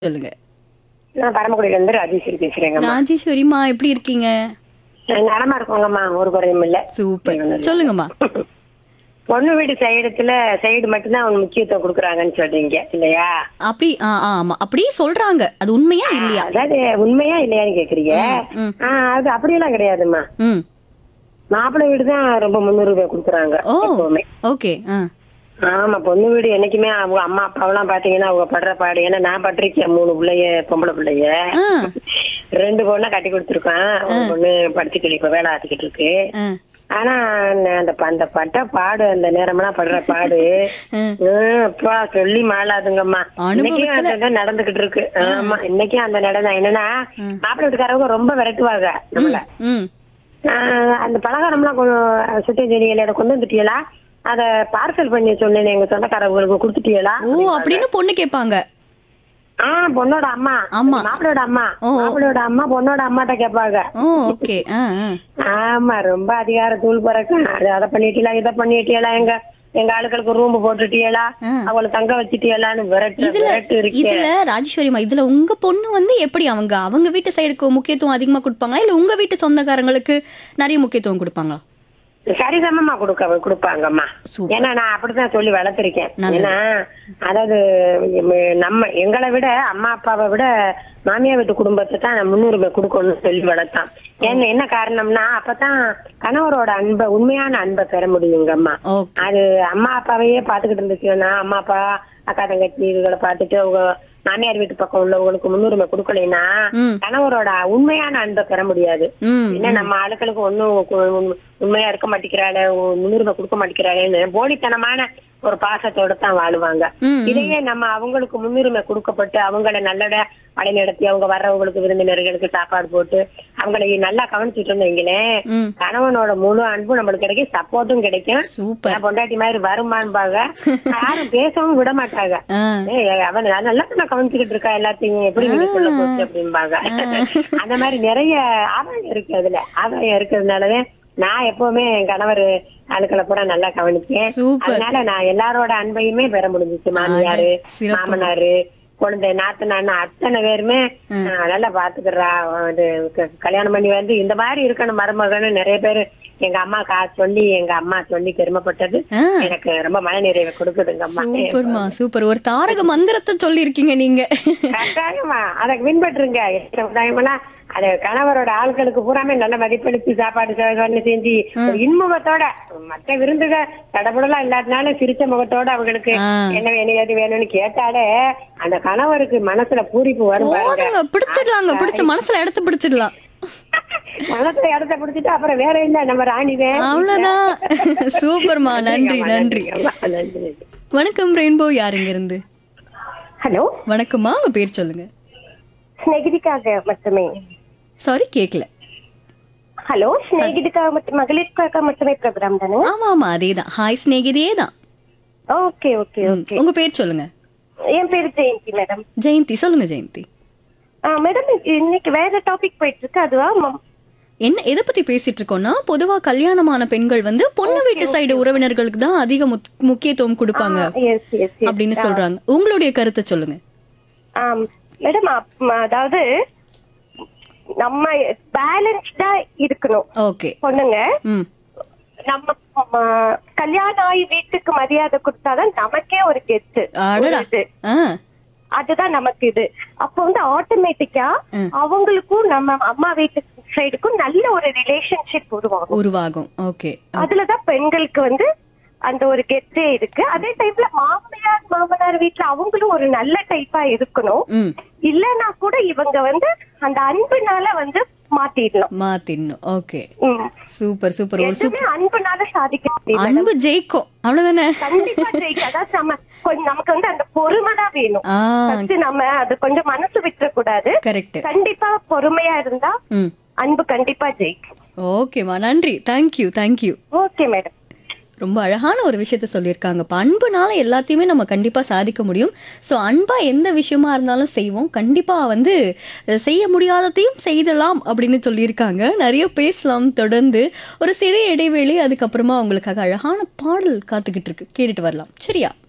சொல்லுங்க நான் பரமக்குடியில இருந்து ராஜேஸ்வரி பேசுறேங்கம்மா ராஜேஸ்வரிமா எப்படி இருக்கீங்க நான் நலமா இருக்கோங்கம்மா ஒரு குறையும் இல்ல சூப்பர் சொல்லுங்கம்மா பொண்ணு வீடு சைடுல சைடு மட்டும்தான் அவங்க முக்கியத்துவம் கொடுக்குறாங்கன்னு சொல்றீங்க இல்லையா அப்படி ஆ ஆ, ஆமா அப்படியே சொல்றாங்க அது உண்மையா இல்லையா அதாவது உண்மையா இல்லையான்னு கேக்குறீங்க ம். ஆ, அது அப்படியெல்லாம் கிடையாதும்மா ம் மாப்பிள்ளை வீடு தான் ரொம்ப முன்னுரிமை கொடுக்குறாங்க ஓ எப்பவுமே ஓகே ஆ ஆமா பொண்ணு வீடு என்னைக்குமே அவங்க அம்மா அப்பாவெல்லாம் பாத்தீங்கன்னா அவங்க படுற பாடு ஏன்னா நான் பட்டிருக்கேன் மூணு பிள்ளைய பொம்பளை பிள்ளைய ஆ ரெண்டு பொண்ணை கட்டி கொடுத்துருக்கேன் ஒரு பொண்ணு படிச்சுக்கிட்டு இப்ப வேலை ஆத்திக்கிட்டு இருக்கு ஆ ஆனா அந்த- அந்த ப- அந்த பட்ட பாடு அந்த நேரமெல்லாம் படுற பாடு ம். ஹம், அப்பா சொல்லி மாளாதுங்கம்மா இன்னைக்கும் அனுபவத்துல- அந்த நடந்துகிட்டு இருக்கு ஆமா இன்னைக்கும் அந்த நடந்தா என்னன்னா மாப்பிள்ளை வீட்டுக்காரவங்க ரொம்ப விரட்டுவாங்க நம்மள ம் ஆஹ் அந்த பலகாரம்லாம் கொஞ்சம் சுத்தி செடிகளை கொண்டு வந்துட்டீங்களா அத பார்சல் பண்ணி சொன்னேன் எங்க சொந்தக்காரவங்களுக்கு கொடுத்துட்டீங்களா ஓ அப்படின்னு பொண்ணு கேட்பாங்க ஆ பொண்ணோட அம்மா ஆமா. மாப்பிளோட அம்மா ஓ. மாப்பிளோட அம்மா பொண்ணோட அம்மாட்ட கேட்பாங்க ஓ ஓகே ஆ ஆ ஆமா ரொம்ப அதிகார தூள் பறக்க அது அதை பண்ணிட்டீங்களா இதை பண்ணிட்டீங்களா எங்க எங்க ஆளுகளுக்கு ரூம் போட்டுட்டீங்களா ஆ. அவங்கள தங்க வச்சுட்டீங்களான்னு விரட்டு இதுல விரட்டு இருக்கே இதுல ராஜேஸ்வரிமா இதுல உங்க பொண்ணு வந்து எப்படி அவங்க அவங்க வீட்டு சைடுக்கு முக்கியத்துவம் அதிகமா கொடுப்பாங்களா இல்ல உங்க வீட்டு சொந்தக்காரங்களுக்கு நிறைய முக்கியத்துவம் கொடுப்பாங்களா சரிசமமா கொடுக்க கொடுப்பாங்கம்மா சூப்பர். ஏன்னா நான் அப்படித்தான் சொல்லி வளர்த்திருக்கேன் நல்லது. ஏன்னா அதாவது எம்- நம்ம எங்களை விட அம்மா அப்பாவை விட மாமியார் வீட்டு குடும்பத்தை தான் நான் முன்னுரிமை கொடுக்கணும்னு சொல்லி வளர்த்தான் என்ன என்ன காரணம்னா அப்பதான் கணவரோட அன்பை உண்மையான அன்பை பெற முடியுங்கம்மா ஓகே அது அம்மா அப்பாவையே பாத்துக்கிட்டு இருந்துச்சுன்னா அம்மா அப்பா அக்கா தங்கச்சி இதுகளை பார்த்துட்டு அவங்க மாமியார் வீட்டு பக்கம் உள்ளவங்களுக்கு முன்னுரிமை கொடுக்கலைன்னா ம் கணவரோட உண்மையான அன்பை பெற முடியாது ம் என்ன நம்ம ஆளுகளுக்கு ஒண்ணும் கு- உண்- உண்மையா இருக்க மாட்டேங்கிறாளே உ- முன்னுரிமை கொடுக்க மாட்டேங்கிறாளேன்னு போலித்தனமான ஒரு பாசத்தோட தான் வாழுவாங்க ம் இதையே நம்ம அவங்களுக்கு முன்னுரிமை கொடுக்கப்பட்டு அவங்கள நல்லட வழிநடத்தி அவங்க வர்றவங்களுக்கு விருந்தினர்களுக்கு சாப்பாடு போட்டு அவங்களை நல்லா கவனிச்சுட்டு வைங்களேன் ம் கணவனோட முழு அன்பும் நம்மளுக்கு கிடைக்கும் சப்போர்ட்டும் கிடைக்கும் சூப்பர் நான் பொண்டாட்டி மாதிரி வருமான்பாங்க யாரும் பேசவும் விட மாட்டாங்க ஆ ஏய், அவன் நல்லா நான் கவனிச்சுக்கிட்டு இருக்கா எல்லாத்தையும் எப்படி நீங்க சொல்ல போச்சு அப்படிம்பாங்க அந்த மாதிரி நிறைய ஆதாயம் இருக்கு அதுல ஆதாயம் இருக்கிறதுனாலதான் நான் எப்பவுமே என் கணவர் ஆளுக்களை கூட நல்லா கவனிச்சேன் சூப்பர் அதனால நான் எல்லாரோட அன்பையுமே பெற முடிஞ்சுச்சு மாமியாரு சிறப்பு மாமனாரு குழந்தை நாத்தனான்னு அத்தனை பேருமே ஆஹ், நல்லா பாத்துக்கிறா அது க- கல்யாணம் பண்ணி வந்து இந்த மாதிரி இருக்கணும் மருமகன்னு நிறைய பேர் எங்க அம்மா கா சொல்லி எங்க அம்மா சொல்லி பெருமைப்பட்டது ஆ எனக்கு ரொம்ப மனநிறைவை கொடுக்குதுங்க அம்மா சூப்பர்மா சூப்பர் ஒரு தாரக மந்திரத்தை சொல்லியிருக்கீங்க நீங்க கட்டாயமா அதை பின்பற்றுங்க சமுதாயமெல்லாம் அது கணவரோட ஆட்களுக்கு பூராமே நல்ல மதிப்பளிச்சு சாப்பாடு செ- செ- செஞ்சு ஒரு இன்முகத்தோட மத்த விருந்துக தடபுடலாம் இல்லாதனால சிரிச்ச முகத்தோட அவங்களுக்கு ஆ. என்ன வேணும் எது வேணும்னு கேட்டாலே அந்த கணவருக்கு மனசுல பூரிப்பு வரும் பாருங்க போதுங்க பிடிச்சிடலாங்க பிடிச்ச மனசுல இடத்த பிடிச்சிடலாம் மனசுல இடத்த பிடிச்சிட்டு அப்புறம் வேற இல்ல நம்ம ராணிதான் அவ்வளவுதான் சூப்பர்மா நன்றி நன்றி நன்றி வணக்கம் ரெயின்போ யாருங்க இருந்து ஹலோ வணக்கம்மா உங்க பேர் சொல்லுங்க ஸ்நேகிதிக்காக மட்டுமே சாரி கேக்கல ஹலோ ஸ்நேகிதிக்காக மட்டும் மகளிருக்காக மட்டுமே ப்ரோக்ராம் தானே ஆமா ஆமா அதேதான் ஹாய் ஸ்நேகிதியே தான் ஓகே ஓகே ஓகே உங்க பேர் சொல்லுங்க என் பேரு ஜெயந்தி மேடம் ஜெயந்தி சொல்லுங்க ஜெயந்தி மேடம் இன்னைக்கு வேற டாபிக் போயிட்டு இருக்கு அதுவா ம- என்ன எதை பத்தி பேசிட்டு இருக்கோம்னா பொதுவா கல்யாணமான பெண்கள் வந்து பொண்ணு வீட்டு சைடு உறவினர்களுக்கு தான் அதிக முத்- முக்கியத்துவம் கொடுப்பாங்க yes yes yes அப்படின்னு சொல்றாங்க உங்களுடைய கருத்தை சொல்லுங்க ஆம் மேடம் அதாவது நம்ம பேலன்ஸ்டா இருக்கணும் ஓகே பொண்ணுங்க ம் நம்ம ம, கல்யாணம் ஆகி வீட்டுக்கு மரியாதை கொடுத்தாதான் நமக்கே ஒரு கெத்து அடடா இது ஆ அதுதான் நமக்கு இது அப்போ வந்து ஆட்டோமேட்டிக்கா ம். அவங்களுக்கும் நம்ம அம்மா வீட்டு சைடுக்கும் நல்ல ஒரு ரிலேஷன்ஷிப் உருவாகும் உருவாகும் ஓகே அதுலதான் பெண்களுக்கு வந்து அந்த ஒரு கெத்தே இருக்கு அதே டைம்ல மாமியார் மாமனார் வீட்டுல அவங்களும் ஒரு நல்ல டைப்பா இருக்கணும் ம் இல்லைன்னா கூட இவங்க வந்து அந்த அன்புனால வந்து மாத்திடணும் மாத்திடணும் ஓகே ம். சூப்பர் சூப்பர் ஒரு சூப்பர் எதுவுமே அன்புனால சாதிக்க முடியும் அன்பு ஜெயிக்கும் அவ்வளவுதானே கண்டிப்பா ஜெயிக்க அதாவது நம்ம கொஞ்சம் நமக்கு வந்து அந்த பொறுமை தான் வேணும் ஆ ஃபர்ஸ்ட் நம்ம அது கொஞ்சம் மனசு விட்டுற கூடாது கரெக்ட் கண்டிப்பா பொறுமையா இருந்தா ம் அன்பு கண்டிப்பா ஜெயிக்கும் ஓகேம்மா நன்றி தேங்க்யூ தேங்க்யூ ஓகே மேடம் ரொம்ப அழகான ஒரு விஷயத்த சொல்லியிருக்காங்க இப்போ அன்புனால எல்லாத்தையுமே நம்ம கண்டிப்பாக சாதிக்க முடியும் ஸோ அன்பாக எந்த விஷயமா இருந்தாலும் செய்வோம் கண்டிப்பாக வந்து அஹ், செய்ய முடியாததையும் செய்தலாம் அப்படின்னு சொல்லியிருக்காங்க நிறைய பேசலாம் தொடர்ந்து ஒரு சிறிய இடைவேளை அதுக்கப்புறமா உங்களுக்காக அழகான பாடல் காத்துக்கிட்டு இருக்கு கேட்டுட்டு வரலாம் சரியா